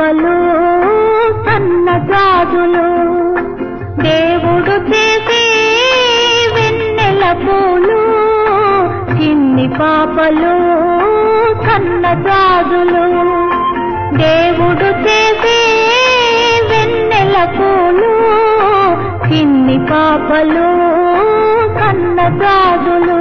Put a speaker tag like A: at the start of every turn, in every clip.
A: పాపలు సన్నజాజులు దేవుడు చేసే వెన్నెల పూలు చిన్ని పాపలు సన్నజాజులు దేవుడు చేసే వెన్నెల పూలు చిన్ని పాపలు సన్నజాజులు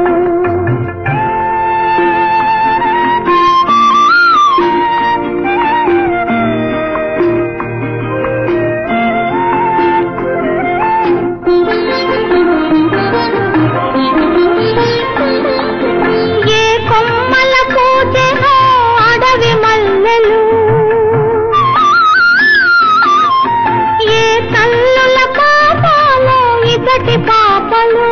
A: ఏ కొమ్మల పూజెనో అడవి మల్లెలు ఏ తల్లుల పాపాలో ఇతటి పాపలు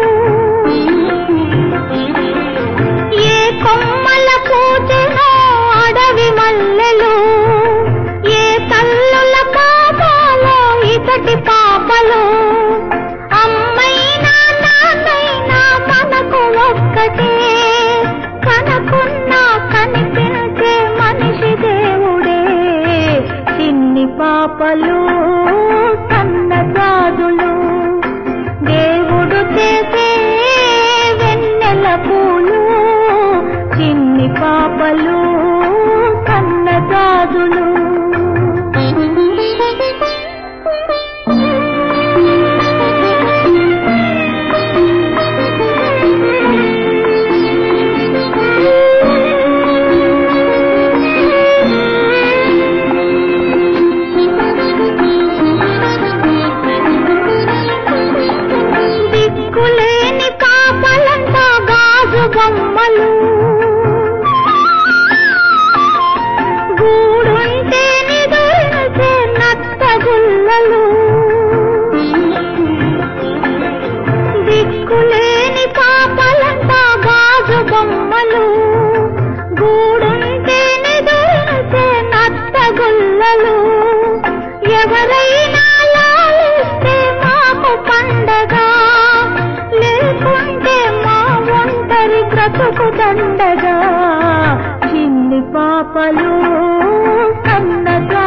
A: ఏ కొమ్మల పూజెనో అడవి మల్లెలు ఏ తల్లుల పాపాలో ఇతటి పాపలు అమ్మైనా నాన్నైనా మనకు ఒక్కటే కనకున్నా కనిపించే మనిషి దేవుడే చిన్ని పాపలు సన్నజాజులు దేవుడు చేసే వెన్నెల పూలు చిన్ని పాపలు సన్నజాజులు దిక్కులేని పాపలంతా గాజు బొమ్మలు గూడుంటే నిదురించే నత్తగుల్లలు దిక్కులేని పాపలంతా గాజు బొమ్మలు గూడుంటే నిదురించే నత్తగుల్లలు ఎవరైనా లాలిస్తే మాకు పండగ లేకుంటే మా ఒంటరి బ్రతుకు దండగా చిన్ని పాపలు సన్నగా